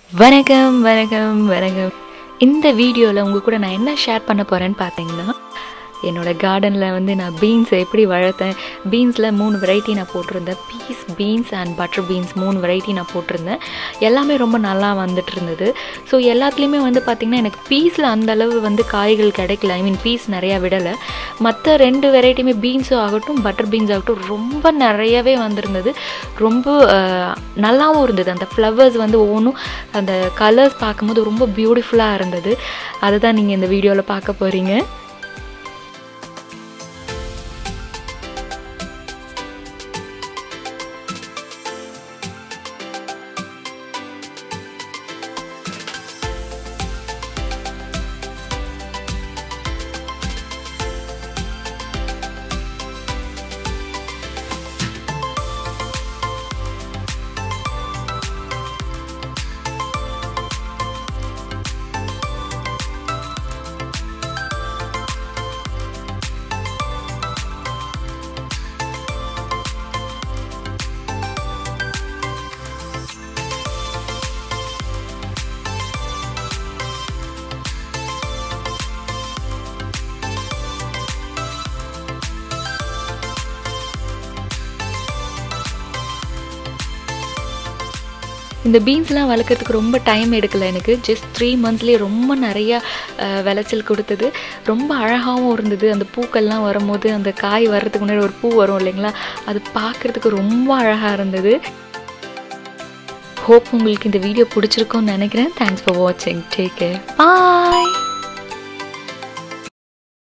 வணக்கம் வணக்கம் வணக்கம் இந்த வீடியோவில் உங்கள் கூட நான் என்ன ஷேர் பண்ண போகிறேன்னு பார்த்தீங்கன்னா என்னோட கார்டனில் வந்து நான் பீன்ஸை எப்படி வளர்த்தேன் பீன்ஸில் மூணு வெரைட்டி நான் போட்டிருந்தேன் peas beans and butter beans மூணு வெரைட்டி நான் போட்டிருந்தேன் எல்லாமே ரொம்ப நல்லா வந்துட்டு இருந்தது ஸோ எல்லாத்துலேயுமே வந்து பார்த்திங்கன்னா எனக்கு பீஸில் அந்த அளவு வந்து காய்கள் கிடைக்கல ஐ மீன் பீஸ் நிறையா விடலை மற்ற ரெண்டு வெரைட்டியுமே பீன்ஸும் ஆகட்டும் பட்டர் பீன்ஸ் ஆகட்டும் ரொம்ப நிறையவே வந்திருந்தது ரொம்ப அஹ், நல்லாவும் இருந்தது அந்த ஃப்ளவர்ஸ் வந்து ஒவ்வொன்றும் அந்த கலர்ஸ் பார்க்கும்போது ரொம்ப பியூட்டிஃபுல்லாக இருந்தது அதுதான் நீங்கள் இந்த வீடியோவில் பார்க்க போகிறீங்க இந்த பீன்ஸ்லாம் வளர்க்குறதுக்கு ரொம்ப டைம் எடுக்கல எனக்கு ஜஸ்ட் த்ரீ மந்த்ஸ்லேயே ரொம்ப நிறையா அஹ், விளைச்சல் கொடுத்தது ரொம்ப அழகாகவும் இருந்தது அந்த பூக்கள்லாம் வரும்போது அந்த காய் வர்றதுக்கு முன்னாடி ஒரு பூ வரும் இல்லைங்களா அது பார்க்குறதுக்கு ரொம்ப அழகாக இருந்தது ஹோப் உங்களுக்கு இந்த வீடியோ பிடிச்சிருக்கும்னு நினைக்கிறேன் தேங்க்ஸ் ஃபார் வாட்சிங் டேக் கேர் பாய்